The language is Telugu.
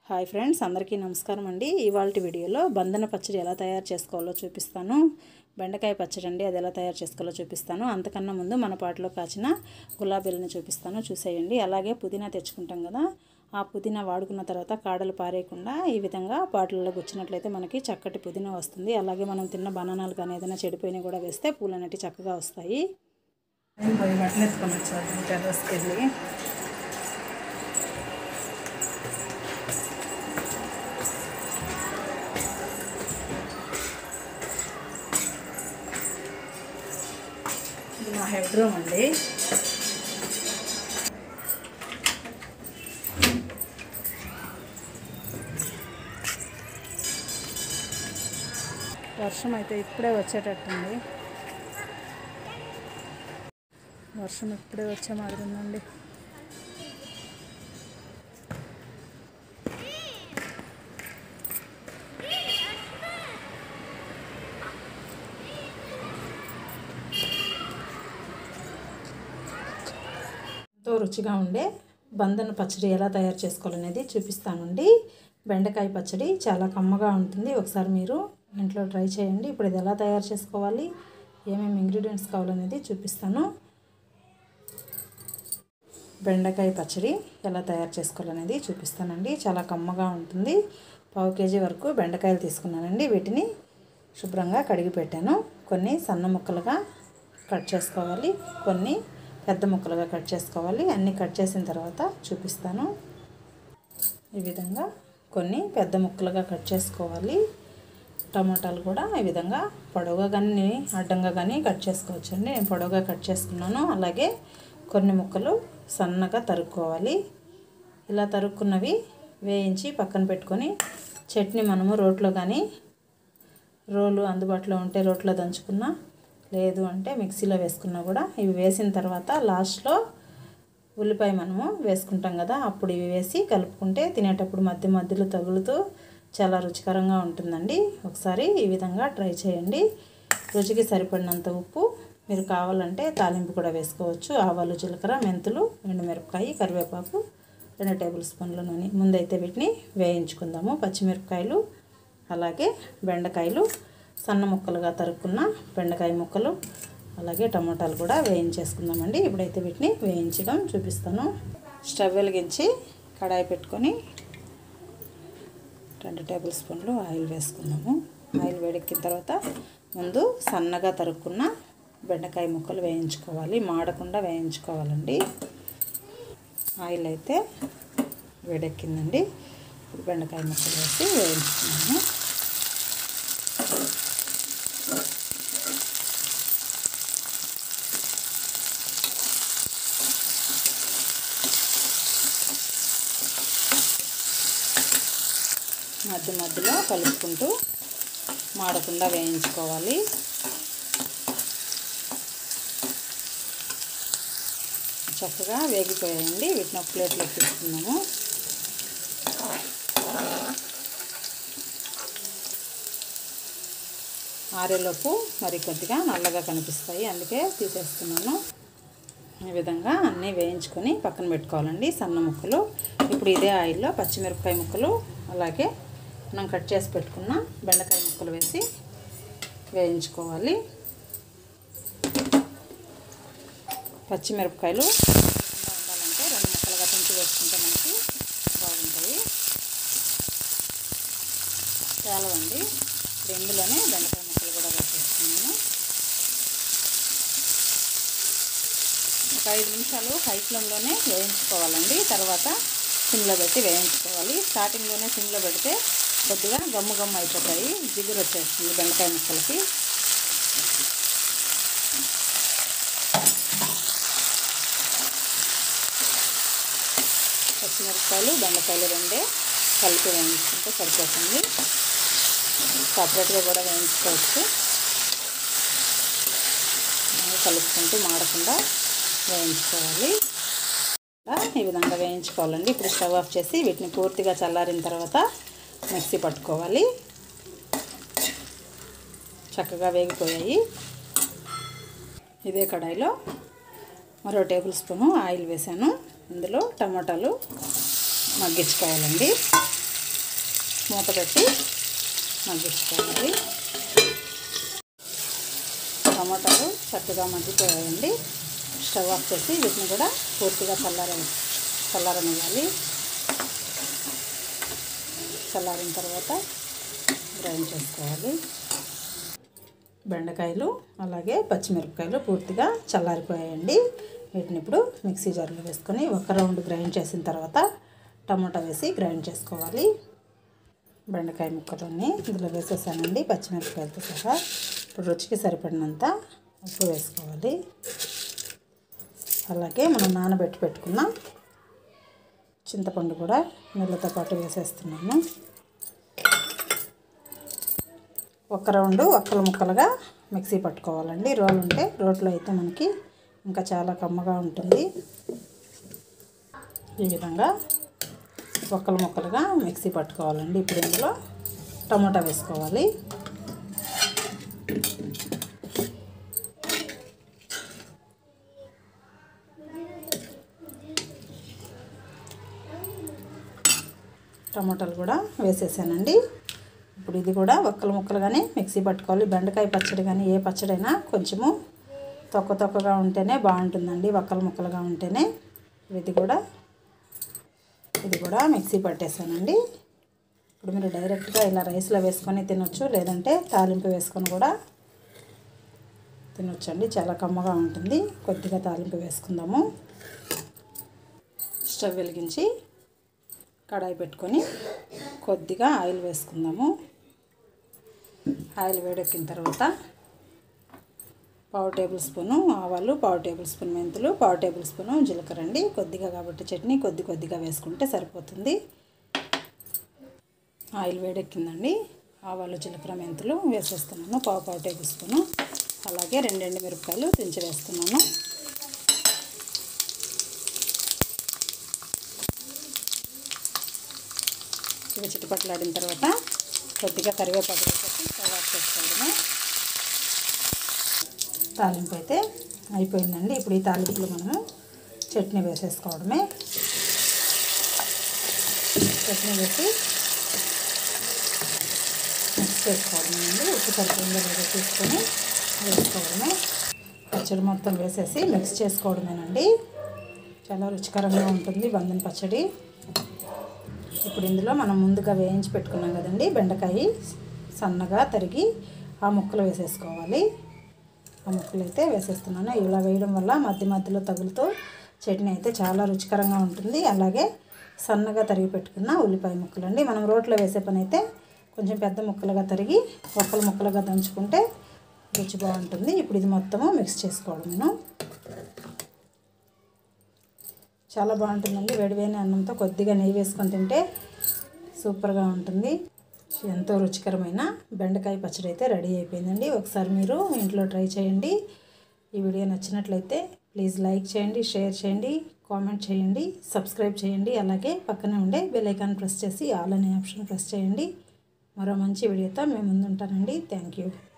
హాయ్ ఫ్రెండ్స్ అందరికీ నమస్కారం అండి ఇవాళ వీడియోలో బంధన పచ్చడి ఎలా తయారు చేసుకోవాలో చూపిస్తాను బెండకాయ పచ్చడి అండి అది ఎలా తయారు చేసుకోవాలో చూపిస్తాను అంతకన్నా ముందు మన పాటలో కాచిన గులాబీలను చూపిస్తాను చూసేయండి అలాగే పుదీనా తెచ్చుకుంటాం కదా ఆ పుదీనా వాడుకున్న తర్వాత కాడలు పారేయకుండా ఈ విధంగా బాటిల్లో గుచ్చినట్లయితే మనకి చక్కటి పుదీనా వస్తుంది అలాగే మనం తిన్న బనానాలు కానీ ఏదైనా చెడిపోయినా కూడా వేస్తే పూలు అనేవి చక్కగా వస్తాయి పోయి బట్టలు ఎత్తుకొని వచ్చాను టెర్రస్కి వెళ్ళి ఇది మా హెడ్ రూమ్ అండి వర్షం అయితే ఇప్పుడే వచ్చేటట్టుంది వర్షం ఇప్పుడే వచ్చే మాదిరి ఉందండి ఎంతో రుచిగా ఉండే బంధన పచ్చడి ఎలా తయారు చేసుకోవాలనేది చూపిస్తానండి బెండకాయ పచ్చడి చాలా కమ్మగా ఉంటుంది ఒకసారి మీరు ఇంట్లో ట్రై చేయండి ఇప్పుడు ఇది ఎలా తయారు చేసుకోవాలి ఏమేమి ఇంగ్రీడియంట్స్ కావాలనేది చూపిస్తాను బెండకాయ పచ్చడి ఎలా తయారు చేసుకోవాలనేది చూపిస్తానండి చాలా కమ్మగా ఉంటుంది పావు కేజీ వరకు బెండకాయలు తీసుకున్నానండి వీటిని శుభ్రంగా కడిగి పెట్టాను కొన్ని సన్న ముక్కలుగా కట్ చేసుకోవాలి కొన్ని పెద్ద ముక్కలుగా కట్ చేసుకోవాలి అన్నీ కట్ చేసిన తర్వాత చూపిస్తాను ఈ విధంగా కొన్ని పెద్ద ముక్కలుగా కట్ చేసుకోవాలి టమాటాలు కూడా ఈ విధంగా పొడవుగా కానీ అడ్డంగా కానీ కట్ చేసుకోవచ్చండి నేను పొడవుగా కట్ చేసుకున్నాను అలాగే కొన్ని ముక్కలు సన్నగా తరుక్కోవాలి ఇలా తరుక్కున్నవి వేయించి పక్కన పెట్టుకొని చట్నీ మనము రోట్లో కానీ రోలు అందుబాటులో ఉంటే రోట్లో దంచుకున్నా లేదు అంటే మిక్సీలో వేసుకున్నా కూడా ఇవి వేసిన తర్వాత లాస్ట్లో ఉల్లిపాయ మనము వేసుకుంటాం కదా అప్పుడు ఇవి వేసి కలుపుకుంటే తినేటప్పుడు మధ్య మధ్యలో తగులుతూ చాలా రుచికరంగా ఉంటుందండి ఒకసారి ఈ విధంగా ట్రై చేయండి రుచికి సరిపడినంత ఉప్పు మీరు కావాలంటే తాలింపు కూడా వేసుకోవచ్చు ఆవాలు జీలకర్ర మెంతులు ఎండుమిరపకాయ కరివేపాకు రెండు టేబుల్ స్పూన్ల నూనె ముందైతే వీటిని వేయించుకుందాము పచ్చిమిరపకాయలు అలాగే బెండకాయలు సన్న ముక్కలుగా తరుక్కున్న బెండకాయ ముక్కలు అలాగే టమాటాలు కూడా వేయించేసుకుందామండి ఇప్పుడైతే వీటిని వేయించడం చూపిస్తాను స్టవ్ వెలిగించి కడాయి పెట్టుకొని రెండు టేబుల్ స్పూన్లు ఆయిల్ వేసుకుందాము ఆయిల్ వేడెక్కిన తర్వాత ముందు సన్నగా తరుక్కున్న బెండకాయ ముక్కలు వేయించుకోవాలి మాడకుండా వేయించుకోవాలండి ఆయిల్ అయితే వేడెక్కిందండి బెండకాయ ముక్కలు వేసి వేయించుకున్నాము మధ్య మధ్యలో కలుపుకుంటూ మాడకుండా వేయించుకోవాలి చక్కగా వేగిపోయాయండి వీటిని ఒక ప్లేట్లోకి తీసుకున్నాము ఆరేలోపు మరి కొద్దిగా నల్లగా కనిపిస్తాయి అందుకే తీసేస్తున్నాను ఈ విధంగా అన్నీ వేయించుకొని పక్కన పెట్టుకోవాలండి సన్న ముక్కలు ఇప్పుడు ఇదే ఆయిల్లో పచ్చిమిరపకాయ ముక్కలు అలాగే మనం కట్ చేసి పెట్టుకున్న బెండకాయ ముక్కలు వేసి వేయించుకోవాలి పచ్చిమిరపకాయలు ఉండాలంటే రెండు ముక్కలుగా పెంచి వేసుకుంటే మనకి బాగుంటాయి చాలవండి ఇప్పుడు ఇందులోనే బెండకాయ ముక్కలు కూడా వేసేస్తున్నాను ఒక ఐదు నిమిషాలు హై ఫ్లేమ్లోనే వేయించుకోవాలండి తర్వాత సిమ్లో పెట్టి వేయించుకోవాలి స్టార్టింగ్లోనే సిమ్లో పెడితే కొద్దిగా గమ్ము గమ్ము అయిపోతాయి జిగురు వచ్చేస్తుంది బెండకాయ ముక్కలకి పచ్చిమిరపకాయలు బెండకాయలు రెండే కలిపి వేయించుకుంటే సరిపోతుంది సపరేట్గా కూడా వేయించుకోవచ్చు కలుపుకుంటూ మాడకుండా వేయించుకోవాలి ఈ విధంగా వేయించుకోవాలండి ఇప్పుడు స్టవ్ ఆఫ్ చేసి వీటిని పూర్తిగా చల్లారిన తర్వాత మిక్సీ పట్టుకోవాలి చక్కగా వేగిపోయాయి ఇదే కడాయిలో మరో టేబుల్ స్పూను ఆయిల్ వేసాను ఇందులో టమాటాలు మగ్గించుకోవాలండి మూత పెట్టి మగ్గించుకోవాలి టమాటాలు చక్కగా మగ్గిపోయాయండి స్టవ్ ఆఫ్ చేసి వీటిని కూడా పూర్తిగా చల్లార చల్లారనివ్వాలి చల్లారిన తర్వాత గ్రైండ్ చేసుకోవాలి బెండకాయలు అలాగే పచ్చిమిరపకాయలు పూర్తిగా చల్లారిపోయాయండి వీటిని ఇప్పుడు మిక్సీ జార్లో వేసుకొని ఒక రౌండ్ గ్రైండ్ చేసిన తర్వాత టమాటా వేసి గ్రైండ్ చేసుకోవాలి బెండకాయ ముక్కలన్నీ ఇందులో వేసేసానండి పచ్చిమిరపకాయలతో సహా ఇప్పుడు రుచికి సరిపడినంత ఉప్పు వేసుకోవాలి అలాగే మనం నానబెట్టి పెట్టుకున్న చింతపండు కూడా నీళ్ళతో పాటు వేసేస్తున్నాను ఒక రౌండు ఒక్కలు ముక్కలుగా మిక్సీ పట్టుకోవాలండి రోలు ఉంటే రోట్లో అయితే మనకి ఇంకా చాలా కమ్మగా ఉంటుంది ఈ విధంగా ఒక్కలు ముక్కలుగా మిక్సీ పట్టుకోవాలండి ఇప్పుడు ఇందులో టమాటా వేసుకోవాలి టమాటాలు కూడా వేసేసానండి ఇప్పుడు ఇది కూడా ఒక్కలు ముక్కలుగానే మిక్సీ పట్టుకోవాలి బెండకాయ పచ్చడి కానీ ఏ పచ్చడి అయినా కొంచెము తొక్క తొక్కగా ఉంటేనే బాగుంటుందండి ఒక్కలు ముక్కలుగా ఉంటేనే ఇది కూడా ఇది కూడా మిక్సీ పట్టేసానండి ఇప్పుడు మీరు డైరెక్ట్గా ఇలా రైస్లో వేసుకొని తినొచ్చు లేదంటే తాలింపు వేసుకొని కూడా తినొచ్చండి చాలా కమ్మగా ఉంటుంది కొద్దిగా తాలింపు వేసుకుందాము స్టవ్ వెలిగించి కడాయి పెట్టుకొని కొద్దిగా ఆయిల్ వేసుకుందాము ఆయిల్ వేడెక్కిన తర్వాత పావు టేబుల్ స్పూను ఆవాలు పావు టేబుల్ స్పూన్ మెంతులు పావు టేబుల్ స్పూను జీలకర్ర అండి కొద్దిగా కాబట్టి చట్నీ కొద్ది కొద్దిగా వేసుకుంటే సరిపోతుంది ఆయిల్ వేడెక్కిందండి ఆవాలు జీలకర్ర మెంతులు వేసేస్తున్నాను పావు పావు టేబుల్ స్పూను అలాగే రెండెండు మిరపకాయలు దించి వేస్తున్నాను ఇవి చిట్టుపట్లాడిన తర్వాత కొద్దిగా కరివేపాకు వేసేసి స్టవ్ ఆఫ్ చేసుకోవడమే తాలింపు అయితే అయిపోయిందండి ఇప్పుడు ఈ తాలింపులో మనము చట్నీ వేసేసుకోవడమే చట్నీ వేసి మిక్స్ చేసుకోవడమేనండి ఉప్పు సరిపోయిందో లేదో తీసుకొని వేసుకోవడమే పచ్చడి మొత్తం వేసేసి మిక్స్ చేసుకోవడమేనండి చాలా రుచికరంగా ఉంటుంది బంధన పచ్చడి ఇప్పుడు ఇందులో మనం ముందుగా వేయించి పెట్టుకున్నాం కదండి బెండకాయ సన్నగా తరిగి ఆ ముక్కలు వేసేసుకోవాలి ఆ ముక్కలు అయితే వేసేస్తున్నాను ఇలా వేయడం వల్ల మధ్య మధ్యలో తగులుతూ చట్నీ అయితే చాలా రుచికరంగా ఉంటుంది అలాగే సన్నగా తరిగి పెట్టుకున్న ఉల్లిపాయ ముక్కలు అండి మనం రోట్లో వేసే పని అయితే కొంచెం పెద్ద ముక్కలుగా తరిగి ఒక్కలు ముక్కలుగా దంచుకుంటే రుచి బాగుంటుంది ఇప్పుడు ఇది మొత్తము మిక్స్ చేసుకోవడం నేను చాలా బాగుంటుందండి వేడివేడి అన్నంతో కొద్దిగా నెయ్యి వేసుకొని తింటే సూపర్గా ఉంటుంది ఎంతో రుచికరమైన బెండకాయ పచ్చడి అయితే రెడీ అయిపోయిందండి ఒకసారి మీరు ఇంట్లో ట్రై చేయండి ఈ వీడియో నచ్చినట్లయితే ప్లీజ్ లైక్ చేయండి షేర్ చేయండి కామెంట్ చేయండి సబ్స్క్రైబ్ చేయండి అలాగే పక్కనే ఉండే బెల్ ఐకాన్ ప్రెస్ చేసి ఆల్ అనే ఆప్షన్ ప్రెస్ చేయండి మరో మంచి వీడియోతో మేము ముందుంటానండి థ్యాంక్ యూ